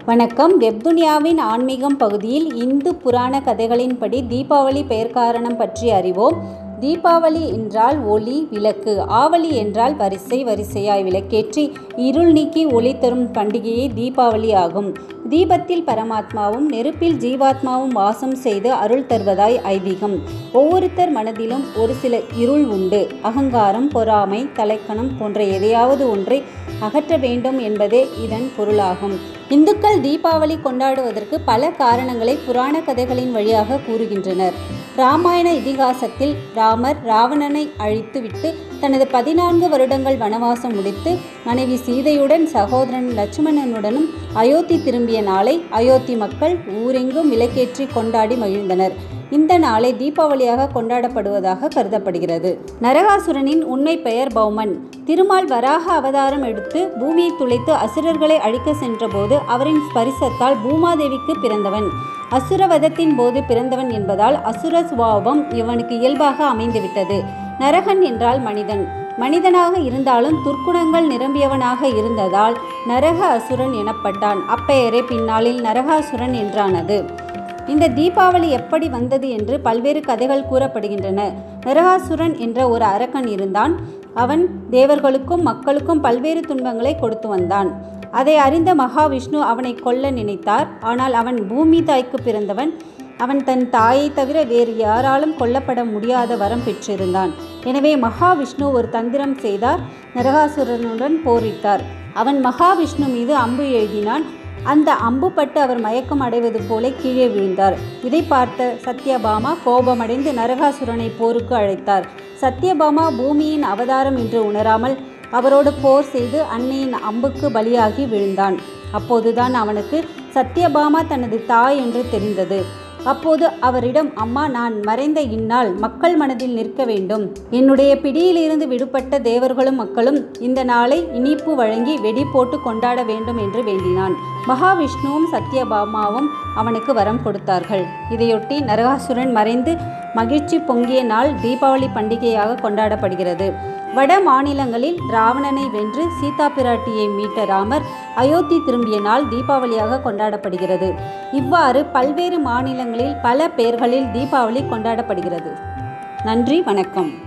வணக்கம் வெப்துனியாவின் ஆன்மீகம் பகுதியில் இந்து புராண கதைகளின்படி தீபாவளி பெயர் காரணம் பற்றி அறிவோம் தீபாவளி என்றால் ஒளி விளக்கு ஆவலி என்றால் வரிசை வரிசையாய் விளக்கேற்றி இருள் நீக்கி ஒளி தரும் பண்டிகையே தீபாவளி ஆகும் தீபத்தில் பரமாத்மாவும் நெருப்பில் ஜீவாத்மாவும் வாசம் செய்து அருள் தருவதாய் ஐதீகம் ஒவ்வொருத்தர் மனதிலும் ஒரு சில இருள் உண்டு அகங்காரம் பொறாமை தலைக்கணம் போன்ற எதையாவது ஒன்றை அகற்ற வேண்டும் என்பதே இதன் பொருளாகும் இந்துக்கள் தீபாவளி கொண்டாடுவதற்கு பல காரணங்களை புராண கதைகளின் வழியாக கூறுகின்றனர் ராமாயண இதிகாசத்தில் ராமர் ராவணனை அழித்துவிட்டு தனது பதினான்கு வருடங்கள் வனவாசம் முடித்து மனைவி சீதையுடன் சகோதரன் லட்சுமணனுடனும் அயோத்தி திரும்பிய நாளை அயோத்தி மக்கள் ஊரெங்கும் விளக்கேற்றி கொண்டாடி மகிழ்ந்தனர் இந்த நாளை தீபாவளியாக கொண்டாடப்படுவதாக கருதப்படுகிறது நரகாசுரனின் உண்மை பெயர் பௌமன் திருமால் வராக அவதாரம் எடுத்து பூமியை துளைத்து அசுரர்களை அழிக்க சென்றபோது அவரின் ஸ்பரிசத்தால் பூமாதேவிக்கு பிறந்தவன் அசுரவதத்தின் போது பிறந்தவன் என்பதால் அசுர சுபாவம் இவனுக்கு இயல்பாக அமைந்துவிட்டது நரகன் என்றால் மனிதன் மனிதனாக இருந்தாலும் துர்க்குணங்கள் நிரம்பியவனாக இருந்ததால் நரக அசுரன் எனப்பட்டான் அப்பெயரே பின்னாளில் நரகாசுரன் என்றானது இந்த தீபாவளி எப்படி வந்தது என்று பல்வேறு கதைகள் கூறப்படுகின்றன நரகாசுரன் என்ற ஒரு அரக்கன் இருந்தான் அவன் தேவர்களுக்கும் மக்களுக்கும் பல்வேறு துன்பங்களை கொடுத்து வந்தான் அதை அறிந்த மகாவிஷ்ணு அவனை கொல்ல நினைத்தார் ஆனால் அவன் பூமி தாய்க்கு பிறந்தவன் அவன் தன் தாயை தவிர வேறு யாராலும் கொல்லப்பட முடியாத வரம் பெற்றிருந்தான் எனவே மகாவிஷ்ணு ஒரு தந்திரம் செய்தார் நரகாசுரனுடன் போரிட்டார் அவன் மகாவிஷ்ணு மீது அம்பு எழுதினான் அந்த அம்பு பட்டு அவர் மயக்கம் அடைவது போல கீழே விழுந்தார் இதை பார்த்த சத்யபாமா கோபமடைந்து நரகாசுரனை போருக்கு அழைத்தார் சத்யபாமா பூமியின் அவதாரம் என்று உணராமல் அவரோடு போர் செய்து அன்னையின் அம்புக்கு பலியாகி விழுந்தான் அப்போதுதான் அவனுக்கு சத்யபாமா தனது தாய் என்று தெரிந்தது அப்போது அவரிடம் அம்மா நான் மறைந்த இந்நாள் மக்கள் மனதில் நிற்க வேண்டும் என்னுடைய பிடியிலிருந்து விடுபட்ட தேவர்களும் மக்களும் இந்த நாளை இனிப்பு வழங்கி வெடி போட்டு கொண்டாட வேண்டும் என்று வேண்டினான் மகாவிஷ்ணுவும் சத்யபாமாவும் அவனுக்கு வரம் கொடுத்தார்கள் இதையொட்டி நரகாசுரன் மறைந்து மகிழ்ச்சி பொங்கிய நாள் தீபாவளி பண்டிகையாக கொண்டாடப்படுகிறது வட மாநிலங்களில் ராவணனை வென்று சீதா பிராட்டியை மீட்ட ராமர் அயோத்தி திரும்பிய நாள் தீபாவளியாக கொண்டாடப்படுகிறது இவ்வாறு பல்வேறு மாநிலங்களில் பல பெயர்களில் தீபாவளி கொண்டாடப்படுகிறது நன்றி வணக்கம்